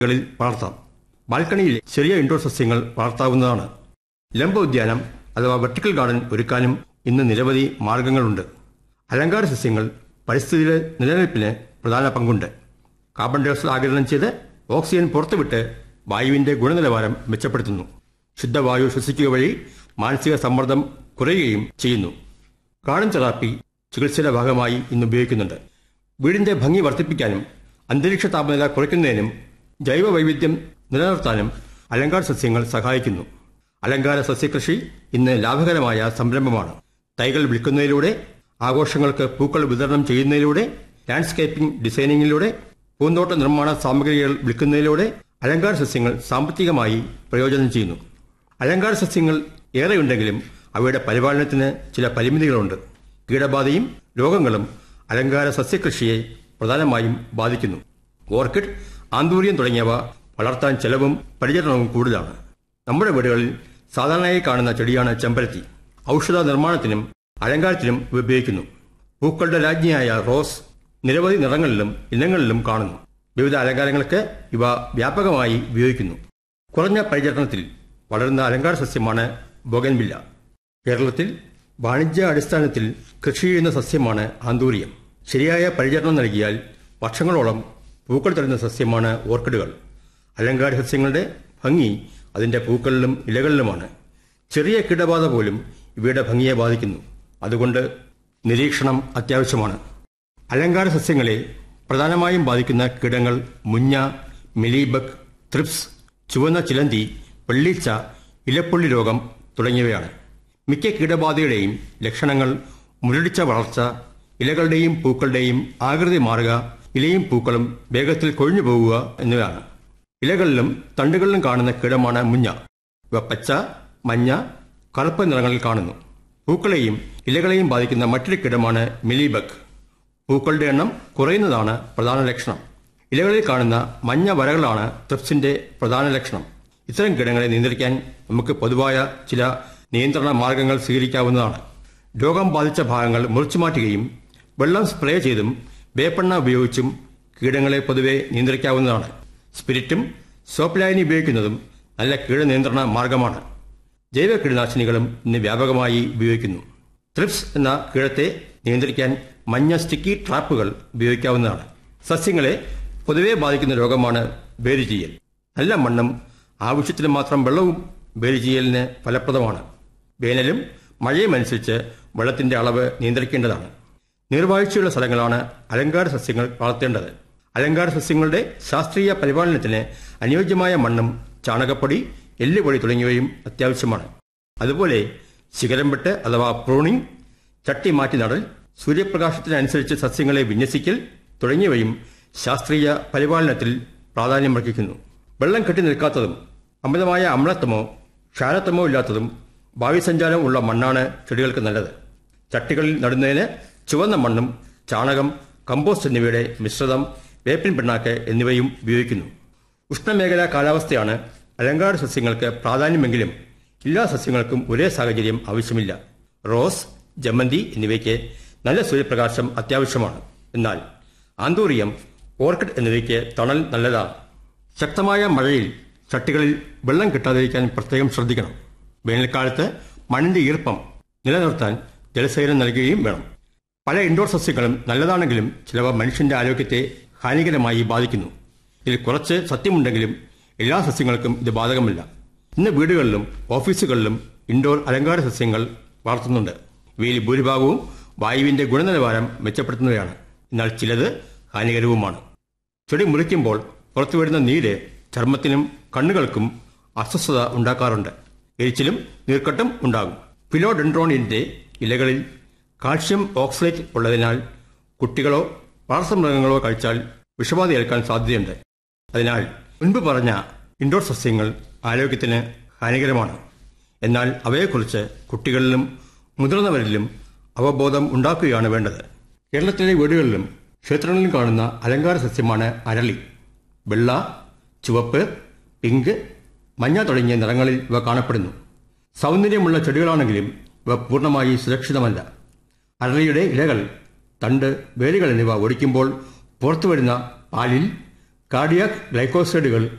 കളിൽ വളർത്താം ബാൽക്കണിയിൽ ചെറിയ ഇൻഡോർ സസ്യങ്ങൾ വളർത്താവുന്നതാണ് ലംബ ഉദ്യാനം അഥവാ വെർട്ടിക്കൽ ഗാർഡൻ ഒരുക്കാനും ഇന്ന് നിരവധി മാർഗങ്ങളുണ്ട് അലങ്കാര സസ്യങ്ങൾ പരിസ്ഥിതിയിലെ നിലനിൽപ്പിന് പ്രധാന പങ്കുണ്ട് കാർബൺ ഡൈ ഓക്സൈഡ് ആഗിരണം ചെയ്ത് ഓക്സിജൻ പുറത്തുവിട്ട് വായുവിന്റെ ഗുണനിലവാരം മെച്ചപ്പെടുത്തുന്നു ശുദ്ധവായു ശ്വസിക്കുക വഴി മാനസിക സമ്മർദ്ദം കുറയുകയും ചെയ്യുന്നു ഗാർഡൻ തെറാപ്പി ചികിത്സയുടെ ഭാഗമായി ഇന്ന് ഉപയോഗിക്കുന്നുണ്ട് വീടിന്റെ ഭംഗി വർദ്ധിപ്പിക്കാനും അന്തരീക്ഷ താപനില കുറയ്ക്കുന്നതിനും ജൈവ വൈവിധ്യം നിലനിർത്താനും അലങ്കാര സസ്യങ്ങൾ സഹായിക്കുന്നു അലങ്കാര സസ്യകൃഷി ഇന്ന് ലാഭകരമായ സംരംഭമാണ് തൈകൾ വിൽക്കുന്നതിലൂടെ ആഘോഷങ്ങൾക്ക് പൂക്കൾ വിതരണം ചെയ്യുന്നതിലൂടെ ലാൻഡ്സ്കേപ്പിംഗ് ഡിസൈനിങ്ങിലൂടെ പൂന്തോട്ട നിർമ്മാണ സാമഗ്രികൾ വിൽക്കുന്നതിലൂടെ അലങ്കാര സസ്യങ്ങൾ സാമ്പത്തികമായി പ്രയോജനം ചെയ്യുന്നു അലങ്കാര സസ്യങ്ങൾ ഏറെയുണ്ടെങ്കിലും അവയുടെ പരിപാലനത്തിന് ചില പരിമിതികളുണ്ട് കീടബാധയും രോഗങ്ങളും അലങ്കാര സസ്യകൃഷിയെ പ്രധാനമായും ബാധിക്കുന്നു ഓർക്കിഡ് ആന്തൂര്യം തുടങ്ങിയവ വളർത്താൻ ചെലവും പരിചരണവും കൂടുതലാണ് നമ്മുടെ വീടുകളിൽ സാധാരണയായി കാണുന്ന ചെടിയാണ് ചെമ്പരത്തി ഔഷധ നിർമ്മാണത്തിനും അലങ്കാരത്തിനും ഇവ ഉപയോഗിക്കുന്നു പൂക്കളുടെ രാജ്ഞിയായ റോസ് നിരവധി നിറങ്ങളിലും ഇനങ്ങളിലും കാണുന്നു വിവിധ അലങ്കാരങ്ങൾക്ക് ഇവ വ്യാപകമായി ഉപയോഗിക്കുന്നു കുറഞ്ഞ പരിചരണത്തിൽ വളരുന്ന അലങ്കാര സസ്യമാണ് ബോഗൻവില്ല കേരളത്തിൽ വാണിജ്യ അടിസ്ഥാനത്തിൽ കൃഷി ചെയ്യുന്ന സസ്യമാണ് ആന്തൂര്യം ശരിയായ പരിചരണം നൽകിയാൽ വർഷങ്ങളോളം പൂക്കൾ തരുന്ന സസ്യമാണ് ഓർക്കിഡുകൾ അലങ്കാര സസ്യങ്ങളുടെ ഭംഗി അതിന്റെ പൂക്കളിലും ഇലകളിലുമാണ് ചെറിയ കീടബാധ പോലും ഇവയുടെ ഭംഗിയെ ബാധിക്കുന്നു അതുകൊണ്ട് നിരീക്ഷണം അത്യാവശ്യമാണ് അലങ്കാര സസ്യങ്ങളെ പ്രധാനമായും ബാധിക്കുന്ന കീടങ്ങൾ മുഞ്ഞ മിലീബഗ് ത്രിപ്സ് ചുവന്ന ചിലന്തി വെള്ളീച്ച ഇലപ്പുള്ളി രോഗം തുടങ്ങിയവയാണ് മിക്ക കീടബാധയുടെയും ലക്ഷണങ്ങൾ മുരടിച്ച വളർച്ച ഇലകളുടെയും പൂക്കളുടെയും ആകൃതി മാറുക ഇലയും പൂക്കളും വേഗത്തിൽ കൊഴിഞ്ഞു പോകുക എന്നിവയാണ് ഇലകളിലും തണ്ടുകളിലും കാണുന്ന കീടമാണ് മുഞ്ഞ ഇവ പച്ച മഞ്ഞ കറുപ്പ് നിറങ്ങളിൽ കാണുന്നു പൂക്കളെയും ഇലകളെയും ബാധിക്കുന്ന മറ്റൊരു കീടമാണ് മിലിബഗ് പൂക്കളുടെ എണ്ണം കുറയുന്നതാണ് പ്രധാന ലക്ഷണം ഇലകളിൽ കാണുന്ന മഞ്ഞ വരകളാണ് ട്രിപ്സിന്റെ പ്രധാന ലക്ഷണം ഇത്തരം കീടങ്ങളെ നിയന്ത്രിക്കാൻ നമുക്ക് പൊതുവായ ചില നിയന്ത്രണ മാർഗങ്ങൾ സ്വീകരിക്കാവുന്നതാണ് രോഗം ബാധിച്ച ഭാഗങ്ങൾ മുറിച്ചു മാറ്റുകയും വെള്ളം സ്പ്രേ ചെയ്തും വേപ്പെണ്ണ ഉപയോഗിച്ചും കീടങ്ങളെ പൊതുവെ നിയന്ത്രിക്കാവുന്നതാണ് സ്പിരിറ്റും സോപ്പ് ലായനി ഉപയോഗിക്കുന്നതും നല്ല കീടനിയന്ത്രണ മാർഗമാണ് ജൈവ കീടനാശിനികളും ഇന്ന് വ്യാപകമായി ഉപയോഗിക്കുന്നു ത്രിപ്സ് എന്ന കീടത്തെ നിയന്ത്രിക്കാൻ മഞ്ഞ സ്റ്റിക്കി ട്രാപ്പുകൾ ഉപയോഗിക്കാവുന്നതാണ് സസ്യങ്ങളെ പൊതുവെ ബാധിക്കുന്ന രോഗമാണ് വേരുചീയൽ നല്ല മണ്ണും ആവശ്യത്തിന് മാത്രം വെള്ളവും വേരുചീയലിന് ഫലപ്രദമാണ് വേനലും മഴയും അനുസരിച്ച് വെള്ളത്തിന്റെ അളവ് നിയന്ത്രിക്കേണ്ടതാണ് നീർവാഴ്ചയുള്ള സ്ഥലങ്ങളാണ് അലങ്കാര സസ്യങ്ങൾ വളർത്തേണ്ടത് അലങ്കാര സസ്യങ്ങളുടെ ശാസ്ത്രീയ പരിപാലനത്തിന് അനുയോജ്യമായ മണ്ണും ചാണകപ്പൊടി എല്ലുപൊടി തുടങ്ങിയവയും അത്യാവശ്യമാണ് അതുപോലെ ശിഖരം വെട്ട് അഥവാ പ്രൂണിംഗ് ചട്ടി മാറ്റി നടൽ സൂര്യപ്രകാശത്തിനനുസരിച്ച് സസ്യങ്ങളെ വിന്യസിക്കൽ തുടങ്ങിയവയും ശാസ്ത്രീയ പരിപാലനത്തിൽ പ്രാധാന്യമർഹിക്കുന്നു വെള്ളം കെട്ടി നിൽക്കാത്തതും അമിതമായ അമ്ലത്വമോ ക്ഷാരത്വമോ ഇല്ലാത്തതും വായുസഞ്ചാരം ഉള്ള മണ്ണാണ് ചെടികൾക്ക് നല്ലത് ചട്ടികളിൽ നടുന്നതിന് ചുവന്ന മണ്ണും ചാണകം കമ്പോസ്റ്റ് എന്നിവയുടെ മിശ്രിതം വേപ്പിൻ പിണ്ണാക്ക് എന്നിവയും ഉപയോഗിക്കുന്നു ഉഷ്ണമേഖലാ കാലാവസ്ഥയാണ് അലങ്കാര സസ്യങ്ങൾക്ക് പ്രാധാന്യമെങ്കിലും എല്ലാ സസ്യങ്ങൾക്കും ഒരേ സാഹചര്യം ആവശ്യമില്ല റോസ് ജമന്തി എന്നിവയ്ക്ക് നല്ല സൂര്യപ്രകാശം അത്യാവശ്യമാണ് എന്നാൽ ആന്തൂറിയം ഓർക്കിഡ് എന്നിവയ്ക്ക് തണൽ നല്ലതാണ് ശക്തമായ മഴയിൽ ചട്ടികളിൽ വെള്ളം കിട്ടാതിരിക്കാൻ പ്രത്യേകം ശ്രദ്ധിക്കണം വേനൽക്കാലത്ത് മണ്ണിന്റെ ഈർപ്പം നിലനിർത്താൻ ജലസേചനം നൽകുകയും വേണം പല ഇൻഡോർ സസ്യങ്ങളും നല്ലതാണെങ്കിലും ചിലവ മനുഷ്യന്റെ ആരോഗ്യത്തെ ഹാനികരമായി ബാധിക്കുന്നു ഇതിൽ കുറച്ച് സത്യമുണ്ടെങ്കിലും എല്ലാ സസ്യങ്ങൾക്കും ഇത് ബാധകമല്ല ഇന്ന് വീടുകളിലും ഓഫീസുകളിലും ഇൻഡോർ അലങ്കാര സസ്യങ്ങൾ വളർത്തുന്നുണ്ട് ഇവയിൽ ഭൂരിഭാഗവും വായുവിന്റെ ഗുണനിലവാരം മെച്ചപ്പെടുത്തുന്നവയാണ് എന്നാൽ ചിലത് ഹാനികരവുമാണ് ചെടി മുറിക്കുമ്പോൾ പുറത്തുവരുന്ന നീര് ചർമ്മത്തിനും കണ്ണുകൾക്കും അസ്വസ്ഥത ഉണ്ടാക്കാറുണ്ട് എരിച്ചിലും നീർക്കെട്ടും ഉണ്ടാകും ഫിലോഡെൻഡ്രോണിന്റെ ഇലകളിൽ കാൽഷ്യം ഓക്സലേറ്റ് ഉള്ളതിനാൽ കുട്ടികളോ വളർത്തുമൃഗങ്ങളോ കഴിച്ചാൽ വിഷബാധ ഏൽക്കാൻ സാധ്യതയുണ്ട് അതിനാൽ മുൻപ് പറഞ്ഞ ഇൻഡോർ സസ്യങ്ങൾ ആരോഗ്യത്തിന് ഹാനികരമാണ് എന്നാൽ അവയെക്കുറിച്ച് കുട്ടികളിലും മുതിർന്നവരിലും അവബോധം ഉണ്ടാക്കുകയാണ് വേണ്ടത് കേരളത്തിലെ വീടുകളിലും ക്ഷേത്രങ്ങളിലും കാണുന്ന അലങ്കാര സസ്യമാണ് അരളി വെള്ള ചുവപ്പ് പിങ്ക് മഞ്ഞ തുടങ്ങിയ നിറങ്ങളിൽ ഇവ കാണപ്പെടുന്നു സൗന്ദര്യമുള്ള ചെടികളാണെങ്കിലും ഇവ പൂർണ്ണമായി സുരക്ഷിതമല്ല അരളിയുടെ ഇലകൾ തണ്ട് വേരുകൾ എന്നിവ ഒടിക്കുമ്പോൾ പുറത്തുവരുന്ന പാലിൽ കാർഡിയാക് ഗ്ലൈക്കോസൈഡുകൾ